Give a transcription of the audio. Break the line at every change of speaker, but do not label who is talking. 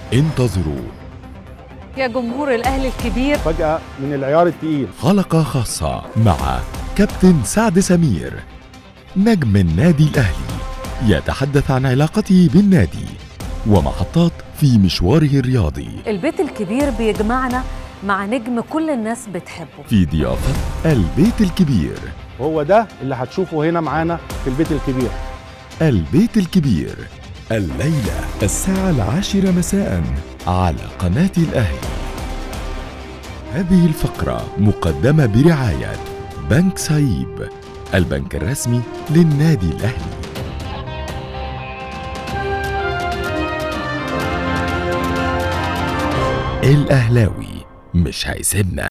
انتظروا
يا جمهور الأهلي الكبير
فجأة من العيار التقيل
حلقة خاصة مع كابتن سعد سمير نجم النادي الأهلي يتحدث عن علاقته بالنادي ومحطات في مشواره الرياضي
البيت الكبير بيجمعنا مع نجم كل الناس بتحبه
في ضيافة البيت الكبير
وهو ده اللي هتشوفه هنا معانا في البيت الكبير
البيت الكبير الليلة الساعة العاشرة مساء على قناة الأهلي هذه الفقرة مقدمة برعاية بنك سايب البنك الرسمي للنادي الأهلي الأهلاوي مش هيسيبنا